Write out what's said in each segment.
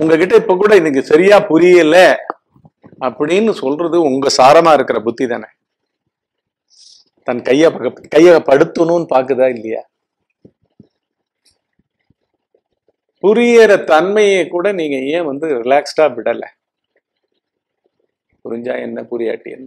உங்ககிட்ட இப்ப கூட எனக்கு சரியா புரியல அப்படின்னு சொல்றது உங்க சாரமா இருக்கிற புத்தி தானே தன் கைய பக்க- கைய படுத்தணும்னு பாக்குதா இல்லையா புரியற தன்மையை கூட நீங்க ஏன் வந்து ரிலாக்ஸ்டா விடல புரிஞ்சா என்ன புரியாட்டி என்ன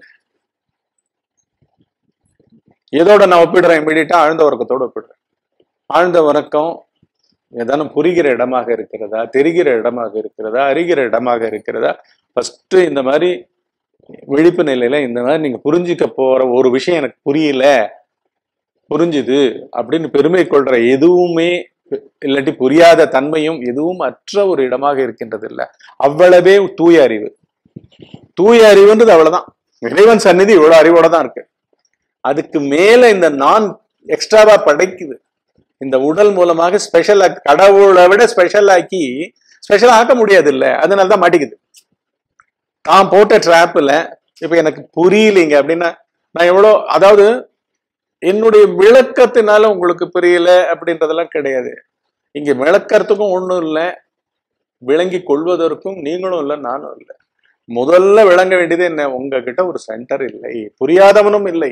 எதோட நான் ஒப்பிடுறேன் இமீடியட்டா ஆழ்ந்த உறக்கத்தோட ஒப்பிடுறேன் ஆழ்ந்த உறக்கம் ஏதானும் புரிகிற இடமாக இருக்கிறதா தெரிகிற இடமாக இருக்கிறதா அறிகிற இடமாக இருக்கிறதா ஃபர்ஸ்ட் இந்த மாதிரி விழிப்பு நிலையில இந்த மாதிரி நீங்க புரிஞ்சுக்க போற ஒரு விஷயம் எனக்கு புரியல புரிஞ்சுது அப்படின்னு பெருமை கொள்ற எதுவுமே இல்லாட்டி புரியாத தன்மையும் எதுவும் அற்ற ஒரு இடமாக இருக்கின்றது இல்ல அவ்வளவே தூய அறிவு தூய அறிவுன்றது அவ்வளவுதான் இறைவன் சந்நிதி இவ்வளவு அறிவோட தான் இருக்கு அதுக்கு மேல இந்த நான் எக்ஸ்ட்ராவா படைக்குது இந்த உடல் மூலமாக ஸ்பெஷல் கடவுளை விட ஸ்பெஷல் ஆக்கி ஸ்பெஷல் ஆக்க முடியாது இல்ல அதனால தான் மாட்டிக்குது தான் போட்ட ட்ராப்ல இப்ப எனக்கு புரியலைங்க அப்படின்னா நான் எவ்வளோ அதாவது என்னுடைய விளக்கத்தினால உங்களுக்கு புரியல அப்படின்றதெல்லாம் கிடையாது இங்க விளக்கறதுக்கும் ஒண்ணும் இல்லை விளங்கி கொள்வதற்கும் நீங்களும் இல்லை நானும் இல்லை முதல்ல விளங்க வேண்டியது என்ன உங்ககிட்ட ஒரு சென்டர் இல்லை புரியாதவனும் இல்லை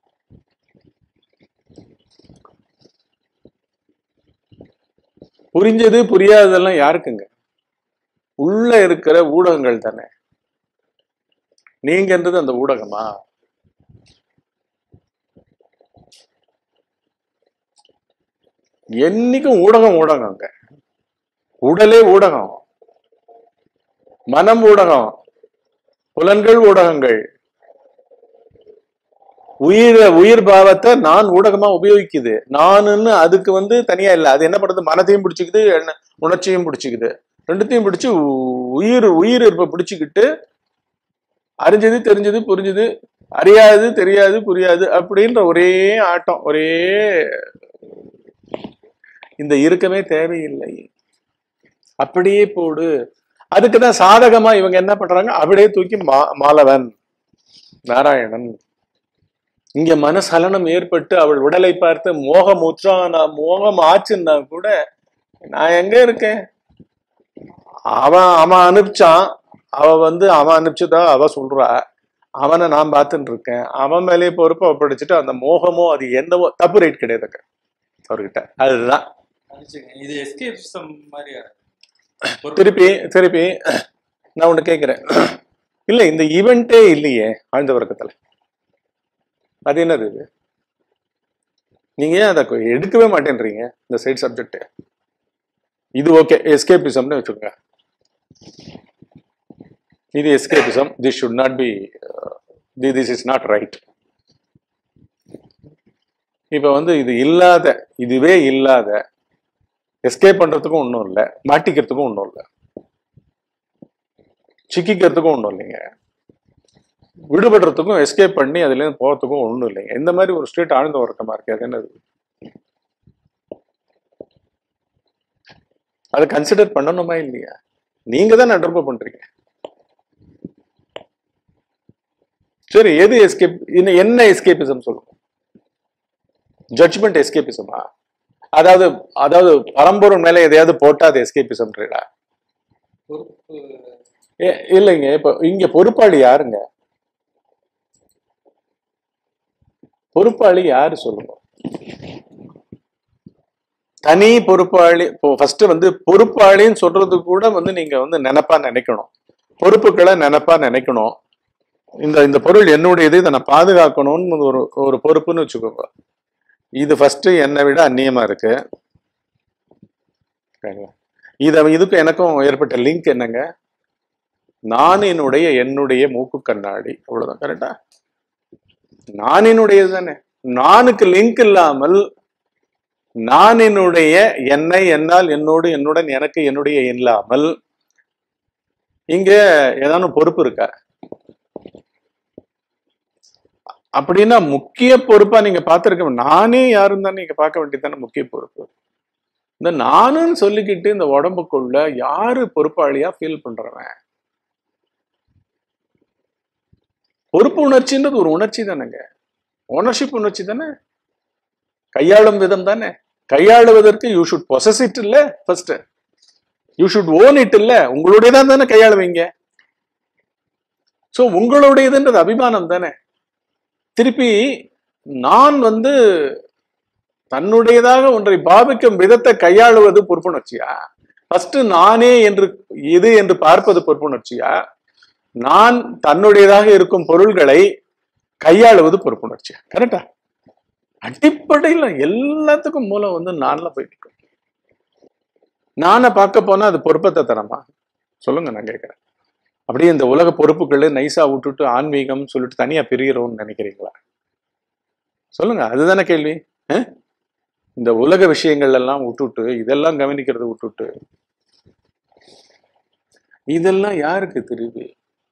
புரிஞ்சது புரியாததெல்லாம் யாருக்குங்க உள்ள இருக்கிற ஊடகங்கள் தானே நீங்கன்றது அந்த ஊடகமா என்னைக்கும் ஊடகம் ஊடகங்க உடலே ஊடகம் மனம் ஊடகம் புலன்கள் ஊடகங்கள் உயிர் உயிர் பாவத்தை நான் ஊடகமா உபயோகிக்குது நானுன்னு அதுக்கு வந்து தனியா இல்லை அது என்ன பண்ணுது மனத்தையும் பிடிச்சிக்குது என்ன- உணர்ச்சியும் பிடிச்சிக்குது ரெண்டுத்தையும் பிடிச்சு உ- உயிர் உயிர் இருப்ப பிடிச்சிக்கிட்டு அறிஞ்சது தெரிஞ்சது புரிஞ்சது அறியாது தெரியாது புரியாது அப்படின்ற ஒரே ஆட்டம் ஒரே இந்த இருக்கமே தேவையில்லை அப்படியே போடு அதுக்கு தான் சாதகமா இவங்க என்ன பண்றாங்க அப்படியே தூக்கி மா மாலவன் நாராயணன் இங்க மனசலனம் ஏற்பட்டு அவள் உடலை பார்த்து மோகம் உற்றானா மோகம் ஆச்சுன்னா கூட நான் எங்க இருக்கேன் அவன் அவன் அனுப்பிச்சான் அவ வந்து அவன் அனுப்பிச்சதா அவ சொல்றா அவனை நான் பார்த்துட்டு இருக்கேன் அவன் மேலேயே பொறுப்பை ஒப்படைச்சிட்டு அந்த மோகமோ அது என்னவோ தப்பு ரைட் கிடையாதுங்க அவர்கிட்ட அதுதான் மன்னிச்சுங்க. இது எஸ்கேபிசம் மாதிரியா ஒரு- திருப்பி திருப்பி நான் ஒண்ணு கேட்கிறேன் இல்ல இந்த ஈவெண்ட்டே இல்லையே ஆழ்ந்த வர்க்கத்துல அது என்னது இது நீங்க ஏன் அதை கொ- எடுக்கவே மாட்டேன்றீங்க இந்த சைடு சப்ஜெக்ட் இது ஓகே எஸ்கேபிசம்னு வச்சுக்கோங்க இது escapism this should not be this is not right இப்ப வந்து இது இல்லாத இதுவே இல்லாத எஸ்கேப் பண்றதுக்கும் ஒன்றும் இல்லை மாட்டிக்கிறதுக்கும் ஒன்றும் இல்லை சிக்கிக்கிறதுக்கும் ஒன்றும் இல்லைங்க விடுபடுறதுக்கும் எஸ்கேப் பண்ணி அதுலேருந்து போகிறதுக்கும் ஒன்றும் இல்லைங்க இந்த மாதிரி ஒரு ஸ்டேட் ஆழ்ந்த உறக்கமா இருக்கு அது என்னது அதை கன்சிடர் பண்ணணுமா இல்லையா நீங்க தான் நடுப்பு பண்றீங்க சரி எது எஸ்கேப் இன்னும் என்ன எஸ்கேபிசம் சொல்லுங்க ஜட்ஜ்மெண்ட் எஸ்கேபிசமா அதாவது அதாவது பரம்பொருள் மேல எதையாவது போட்டா அது எஸ்கேபிசம்ன்றா பொறுப்பு இல்லைங்க இப்ப இங்க பொறுப்பாளி யாருங்க பொறுப்பாளி யாரு சொல்லுங்க தனி பொறுப்பாளி இப்போ ஃபர்ஸ்ட் வந்து பொறுப்பாளின்னு சொல்றது கூட வந்து நீங்க வந்து நினைப்பா நினைக்கணும் பொறுப்புகளை நினைப்பா நினைக்கணும் இந்த இந்த பொருள் என்னுடையது இதை நான் பாதுகாக்கணும்னு ஒரு ஒரு பொறுப்புன்னு வச்சுக்கோங்க இது ஃபர்ஸ்ட் என்னை விட அந்நியமா இருக்கு சரிங்களா? இத இதுக்கும் எனக்கும் ஏற்பட்ட லிங்க் என்னங்க நான் என்னுடைய என்னுடைய மூக்கு கண்ணாடி அவ்வளவுதான் கரெக்டா நான் என்னுடையது தானே நானுக்கு லிங்க் இல்லாமல் நான் என்னுடைய என்னை என்னால் என்னோடு என்னுடன் எனக்கு என்னுடைய இல்லாமல் இங்க ஏதானும் பொறுப்பு இருக்கா அப்படின்னா முக்கிய பொறுப்பா நீங்க பார்த்திருக்க நானே யாரும் தான் நீங்க பார்க்க வேண்டியதானே முக்கிய பொறுப்பு இந்த நானுன்னு சொல்லிக்கிட்டு இந்த உடம்புக்குள்ள யாரு பொறுப்பாளியா ஃபீல் பண்றவன் பொறுப்பு உணர்ச்சின்றது ஒரு உணர்ச்சி தானேங்க ஓனர்ஷிப் உணர்ச்சி தானே கையாளும் விதம் தானே கையாளுவதற்கு யூ ஷுட் பொசஸ் இட் இல்ல first you should own it இல்ல உங்களுடையதான் தானே கையாளுவீங்க சோ உங்களுடையதுன்றது அபிமானம் தானே திருப்பி நான் வந்து தன்னுடையதாக ஒன்றை பாவிக்கும் விதத்தை கையாளுவது பொறுப்புணர்ச்சியா ஃபர்ஸ்ட் நானே என்று இது என்று பார்ப்பது பொறுப்புணர்ச்சியா நான் தன்னுடையதாக இருக்கும் பொருள்களை கையாளுவது பொறுப்புணர்ச்சியா கரெக்டா அடிப்படையில் எல்லாத்துக்கும் மூலம் வந்து நான்ல போய் நிற்கும் நானை பார்க்க போனா அது பொறுப்பத்தை தரமா சொல்லுங்க நான் கேட்கிறேன் அப்படியே இந்த உலக பொறுப்புகளை நைஸா விட்டுட்டு ஆன்மீகம் சொல்லிட்டு தனியா பிரிகிறோம்னு நினைக்கிறீங்களா சொல்லுங்க அதுதானே கேள்வி அஹ்? இந்த உலக விஷயங்கள் எல்லாம் விட்டுட்டு இதெல்லாம் கவனிக்கிறத விட்டுட்டு இதெல்லாம் யாருக்கு திரும்பி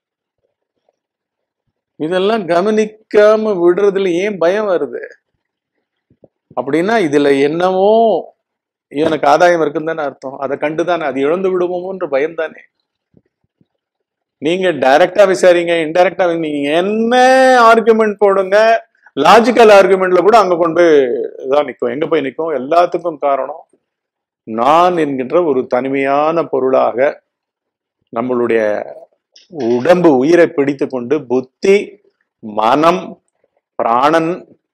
இதெல்லாம் கவனிக்காம விடுறதுல ஏன் பயம் வருது அப்படின்னா இதுல என்னவோ இவனுக்கு ஆதாயம் இருக்குன்னு தானே அர்த்தம் அதை கண்டுதானே அது இழந்து விடுவோமோன்ற பயம் தானே நீங்க டைரக்டா விசாரிங்க இன்டைரக்டா நீங்க என்ன ஆர்குமெண்ட் போடுங்க லாஜிக்கல் ஆர்குமெண்ட்ல கூட அங்க கொண்டு போய் இதான் நிற்கும் எங்க போய் நிற்கும் எல்லாத்துக்கும் காரணம் நான் என்கின்ற ஒரு தனிமையான பொருளாக நம்மளுடைய உடம்பு உயிரை பிடித்து கொண்டு புத்தி மனம் பிராணன்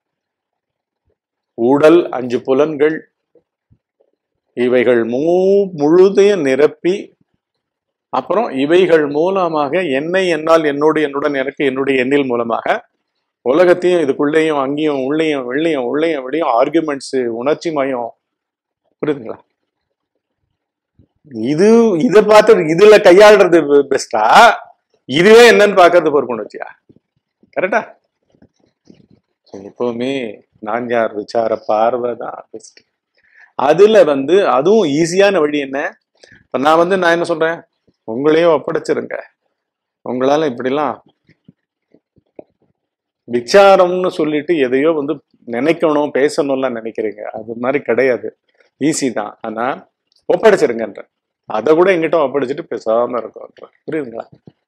உடல் அஞ்சு புலன்கள் இவைகள் மூ முழுதையும் நிரப்பி அப்புறம் இவைகள் மூலமாக என்னை என்னால் என்னோடு என்னுடன் எனக்கு என்னுடைய எண்ணில் மூலமாக உலகத்தையும் இதுக்குள்ளேயும் அங்கேயும் உள்ளேயும் வெள்ளையும் உள்ளேயும் வெளியும் ஆர்குமெண்ட்ஸ் உணர்ச்சி மயம் புரியுதுங்களா இது இதை பார்த்து இதுல கையாளுறது பெஸ்டா இதுவே என்னன்னு பார்க்கறது பொறுப்புணர்ச்சியா கரெக்டா எப்பவுமே நான் யார் விசார பார்வை தான் பெஸ்ட் அதுல வந்து அதுவும் ஈஸியான வழி என்ன இப்ப நான் வந்து நான் என்ன சொல்றேன் உங்களையும் ஒப்படைச்சிருங்க உங்களால இப்படிலாம் விசாரம்னு சொல்லிட்டு எதையோ வந்து நினைக்கணும் பேசணும்லாம் நினைக்கிறீங்க அது மாதிரி கிடையாது ஈஸி தான் ஆனா ஒப்படைச்சிருங்கன்ற அதை கூட எங்கிட்ட ஒப்படைச்சிட்டு பேசாம இருக்கோன்ற புரியுதுங்களா